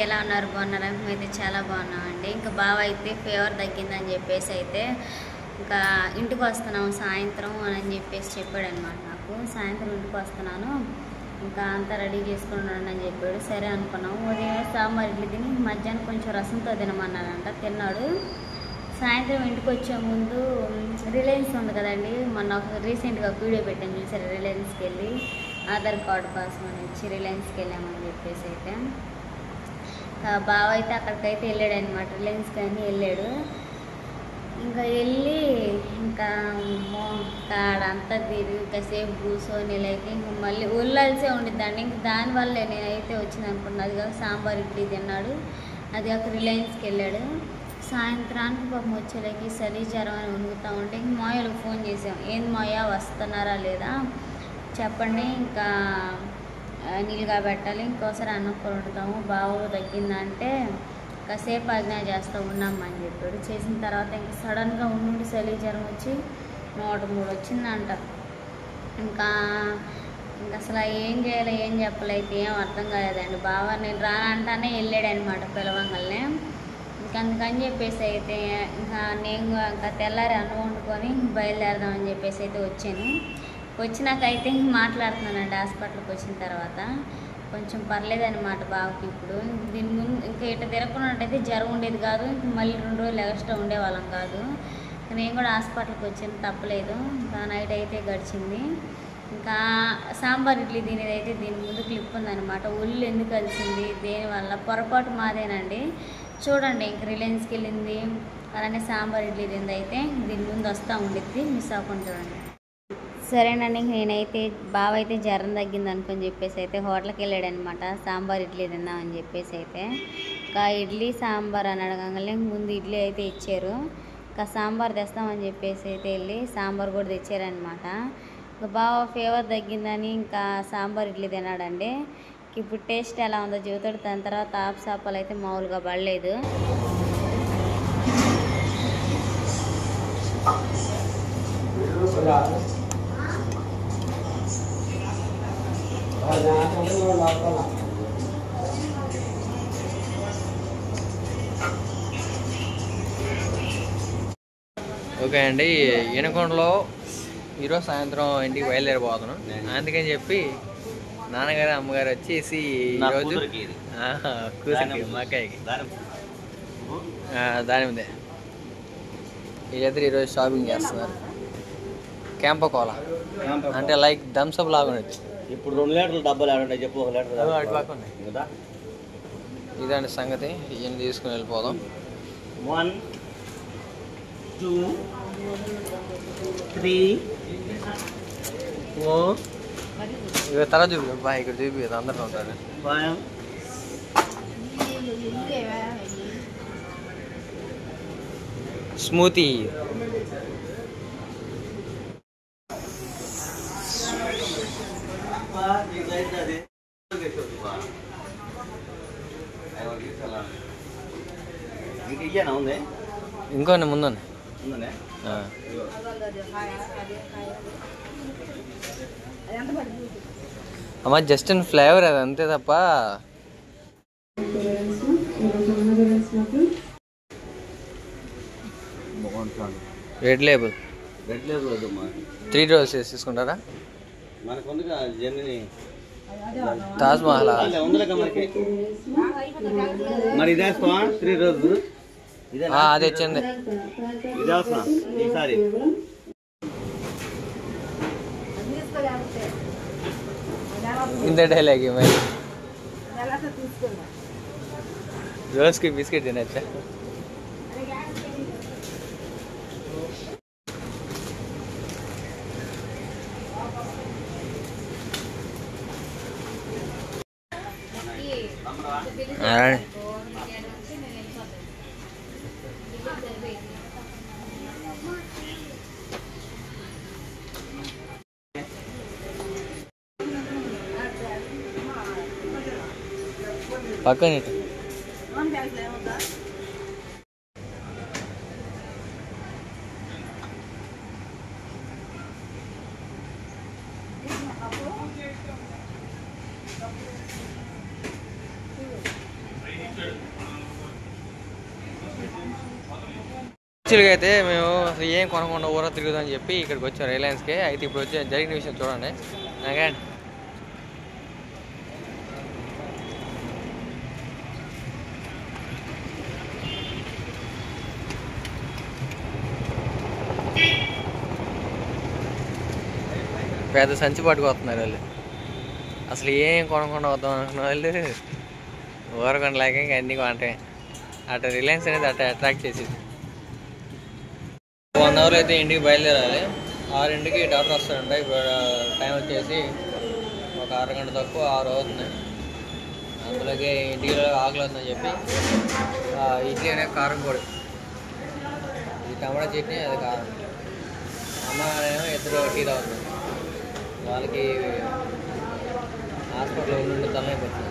ఎలా ఉన్నారు బాగున్నారా మేమైతే చాలా బాగున్నామండి ఇంకా బావ అయితే ఫీవర్ తగ్గిందని చెప్పేసి అయితే ఇంకా ఇంటికి వస్తున్నాము సాయంత్రం అని చెప్పేసి చెప్పాడు అనమాట నాకు సాయంత్రం ఇంటికి వస్తున్నాను ఇంకా అంతా రెడీ చేసుకుని ఉండండి అని చెప్పాడు సరే అనుకున్నాము ఉదయం సాంబార్ ఇడ్లీ తిని మధ్యాహ్నం కొంచెం రసంతో తినమన్నాడంట తిన్నాడు సాయంత్రం ఇంటికి వచ్చే ముందు రిలయన్స్ ఉంది కదండి మొన్న ఒక రీసెంట్గా వీడియో పెట్టాను చూసారు రిలయన్స్కి వెళ్ళి ఆధార్ కార్డు కోసం అని వచ్చి రిలయన్స్కి వెళ్ళామని చెప్పేసి అయితే ఇంకా బావ అయితే అక్కడికైతే వెళ్ళాడు అనమాట రిలయన్స్ కానీ వెళ్ళాడు ఇంకా వెళ్ళి ఇంకా అమ్మో, ఇంకా ఆడంతా తిరిగి కాసేపు కూర్చొని లేక ఇంక మళ్ళీ ఉల్లాల్సే ఉండిద్దండి ఇంక దానివల్లే నేనైతే వచ్చింది అనుకున్నా అది కాక సాంబార్ ఇడ్లీ తిన్నాడు అది కాక రిలయన్స్కి వెళ్ళాడు సాయంత్రానికి పాపం వచ్చేలకి చలి జ్వరం అని ఉనుగుతూ ఉంటే ఇంక మాయలకు ఫోన్ చేసాం ఏంది మాయ వస్తున్నారా లేదా చెప్పండి ఇంకా ఆ, నీళ్ళుగా పెట్టాలి ఇంకోసారి అన్నం కూర వండుతాము బావు తగ్గిందంటే కాసేపు ఆజ్ఞా చేస్తూ ఉన్నామని చెప్పాడు చేసిన తర్వాత ఇంకా సడన్గా ఉండి చలి జ్వరం వచ్చి నూట మూడు వచ్చిందంట ఇంకా ఇంకా అసలు ఏం చేయాలి ఏం చెప్పాలి అయితే ఏం అర్థం కాలేదండి బావ నేను రానంటానే వెళ్ళాడు అనమాట పిలవంగల్నే ఇంకా అందుకని చెప్పేసి అయితే ఇంకా నేను ఇంకా తెల్లారి అన్నం వండుకొని బయలుదేరదామని చెప్పేసి అయితే వచ్చాను వచ్చినాకైతే ఇంక మాట్లాడుతున్నానండి హాస్పిటల్కి వచ్చిన తర్వాత కొంచెం పర్లేదన్నమాట బావకి ఇప్పుడు దీని ముందు ఇంకా ఇట్లా తిరగకున్నట్టయితే జ్వరం ఉండేది కాదు ఇంక మళ్ళీ రెండు రోజులు ఎక్స్ట్రా ఉండేవాళ్ళం కాదు నేను కూడా హాస్పిటల్కి వచ్చాను తప్పలేదు ఇంకా నైట్ అయితే గడిచింది ఇంకా సాంబార్ ఇడ్లీ తినేది అయితే దీని ముందు క్లిప్ ఉందన్నమాట ఒళ్ళు ఎందుకు కలిసింది దేనివల్ల పొరపాటు మాదేనండి చూడండి ఇంక రిలయన్స్కి వెళ్ళింది అలానే సాంబార్ ఇడ్లీ తింది అయితే దీని ముందు వస్తూ ఉండిద్ది మిస్ అవ్వకుండా చూడండి సరేనండి ఇంక నేనైతే బావ అయితే జ్వరం తగ్గింది అనుకొని చెప్పేసి అయితే హోటల్కి వెళ్ళాడు అనమాట సాంబార్ ఇడ్లీ తిందామని చెప్పేసి అయితే ఇంకా ఇడ్లీ సాంబార్ అని అడగంగానే ముందు ఇడ్లీ అయితే ఇచ్చారు ఇంకా సాంబార్ తెస్తామని చెప్పేసి అయితే వెళ్ళి సాంబార్ కూడా తెచ్చారనమాట ఇంకా బావ ఫీవర్ తగ్గిందని ఇంకా సాంబార్ ఇడ్లీ తిన్నాడండి ఇప్పుడు టేస్ట్ ఎలా ఉందో చెబుతాడు దాని తర్వాత ఆపు సాపాలు అయితే మామూలుగా పడలేదు ఓకే అండి ఈనకొండలో ఈరోజు సాయంత్రం ఇంటికి బయలుదేరిపోతున్నాం అందుకని చెప్పి నాన్నగారు అమ్మగారు వచ్చేసి నా ఈరోజు కూతురికి ఇది. ఆహా, కూతురికి మా అక్కయ్యకి ఆ, దాని మీదే వీళ్ళిద్దరు ఈరోజు షాపింగ్ చేస్తున్నారు క్యాంప కోలా అంటే లైక్ థమ్స్అప్ లాగా ఉండొచ్చు ఇప్పుడు రెండు లీటర్లు డబ్బాలు ఆడుంటాయి చెప్పు ఒక లీటర్ అదో అటు పక్క ఉన్నాయి. కదా ఇదండి సంగతి ఇవన్నీ తీసుకుని వెళ్ళిపోదాం వన్ టూ త్రీ ఫోర్ ఇక తర్వాత చూపి బా ఇక్కడ చూపి అందరూ ఉంటారు ఫైవ్ స్మూతీ ఇంక ఇయ్యానా ఉంది ఇంకోండి ముందండి ఉందనే ఆ. అమ్మ జస్ట్ ఇన్ ఫ్లేవర్ అది అంతే తప్ప బాగుంటుంది రెడ్ లేబుల్ రెడ్ లేబుల్ వద్దమ్మా త్రీ రోల్స్ వేసి తీసుకుంటారా మనకు ఉంది కదా జర్నీ తాజ్ మహల్ ఉందిలే మనకి మరి ఇదే వేస్తావా త్రీ రోజు ఇదే అది వచ్చింది ఇది అవసరం ఈసారి ఇంత డైలాగ్ మరి రోజుకి బిస్కెట్ తినచ్చా పక్కన ఇటు. యాక్చువల్గా అయితే మేము అసలు ఏం కొనకుండా ఊర తిరుగుదామని చెప్పి ఇక్కడికి వచ్చాం రిలయన్స్కి అయితే ఇప్పుడు వచ్చే జరిగిన విషయం చూడండి నాకండి పెద్ద సంచి పట్టుకొస్తున్నారు వాళ్ళు అసలు ఏం కొనకుండా వద్దాం అనుకున్న వాళ్ళు ఊరకొండ లేక ఇంకా అన్ని కొంటే అటు రిలయన్స్ అనేది అట్లా అట్రాక్ట్ చేసేది వన్ అవర్ అయితే ఇంటికి బయలుదేరాలి ఆరింటికి డాక్టర్ వస్తాడంట ఇప్పుడు టైం వచ్చేసి ఒక అరగంట తక్కువ ఆరు అవుతుంది అందులోకి ఇంటికి ఆకలి అవుతుందని చెప్పి ఆ, ఇడ్లీ అనే కారం పొడి ఇది టమాటా చట్నీ అది కారం అమ్మ ఏమో ఇద్దరు టీ తాగుతుంది వాళ్ళకి హాస్పిటల్లో ఉండి తలనైపోతుంది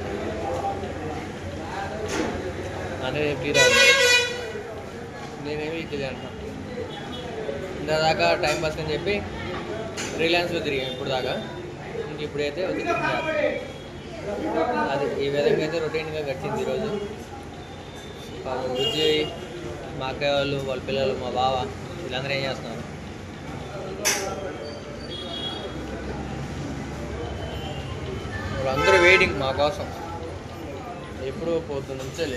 అంటే టీ తాగుతుంది నేనేమి ఇడ్లీ అంటున్నాను ఇంత దాకా టైం పాస్ అని చెప్పి రిలయన్స్లో తిరిగాం ఇప్పుడు దాకా ఇంక ఇప్పుడైతే వచ్చి టిఫిన్ చేస్తాం. అది ఈ విధంగా అయితే రొటీన్గా గడిచింది ఈరోజు పాపం బుజ్జి మా అక్కయ్య వాళ్ళు వాళ్ళ పిల్లలు మా బావ వీళ్ళందరూ ఏం చేస్తున్నారు వాళ్ళందరూ వెయిటింగ్ మా కోసం ఎప్పుడు పొద్దున్న నుంచెల్లి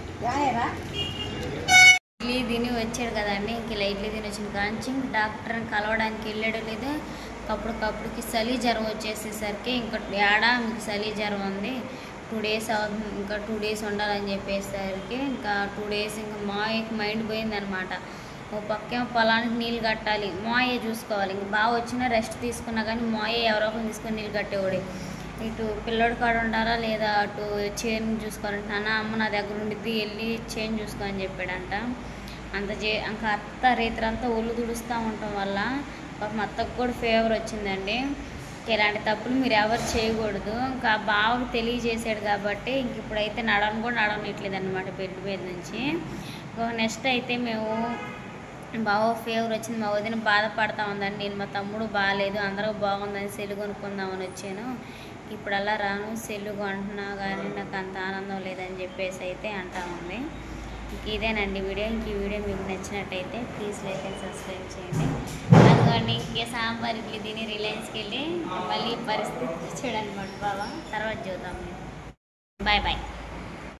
ఇడ్లీ తిని వచ్చాడు కదండి ఇంక ఇలా ఇడ్లీ తిని వచ్చిన కాంచి ఇంక డాక్టర్ని కలవడానికి వెళ్ళాడు లేదు అప్పటికప్పుడుకి చలి జ్వరం వచ్చేసేసరికి ఇంకా ఏడా మీకు చలి జ్వరం ఉంది టూ డేస్ అవుతుంది ఇంకా టూ డేస్ ఉండాలని చెప్పేసరికి ఇంకా టూ డేస్ ఇంకా మాయకి మైండ్ పోయిందనమాట ఓ పక్కేమో పొలానికి నీళ్ళు కట్టాలి మాయే చూసుకోవాలి ఇంక బాగా వచ్చినా రెస్ట్ తీసుకున్నా కానీ మాయే ఎవరో ఒకరు తీసుకొని నీళ్ళు కట్టేవాడు ఇటు పిల్లోడు కాడ ఉండాలా లేదా అటు చేను చూసుకోవాలంటే నాన్న అమ్మ నా దగ్గర ఉండిద్ది వెళ్ళి చేను చూసుకో అని చెప్పాడంట అంత చే ఇంకా అత్త రైతులంతా ఒళ్ళు తుడుస్తూ ఉండటం వల్ల పాపం అత్తకు కూడా ఫీవర్ వచ్చిందండి ఇలాంటి తప్పులు మీరు ఎవరు చేయకూడదు ఇంకా ఆ బావకు తెలియజేశాడు కాబట్టి ఇంక ఇప్పుడైతే నడవను కూడా నడవనట్లేదు అనమాట బెడ్ మీద నుంచి నెక్స్ట్ అయితే మేము బావ ఫీవర్ వచ్చింది మా వదిన బాధపడతా ఉందండి నేను మా తమ్ముడు బాగాలేదు అందరూ బాగుందని సెల్లు కొనుక్కుందామని వచ్చాను ఇప్పుడు అలా రాను సెల్లు కొంటున్నా కానీ నాకు అంత ఆనందం లేదని చెప్పేసి అయితే అంటా ఉంది ఇంక ఇదేనండి వీడియో ఇంక ఈ వీడియో మీకు నచ్చినట్టయితే ప్లీజ్ లైక్ అండ్ సబ్స్క్రైబ్ చేయండి అందుకని ఇంకే సాంబార్ ఇడ్లీ తిని రిలయన్స్కి వెళ్ళి మళ్ళీ పరిస్థితి చూడనమాట బావ తర్వాత చూద్దాం బాయ్ బాయ్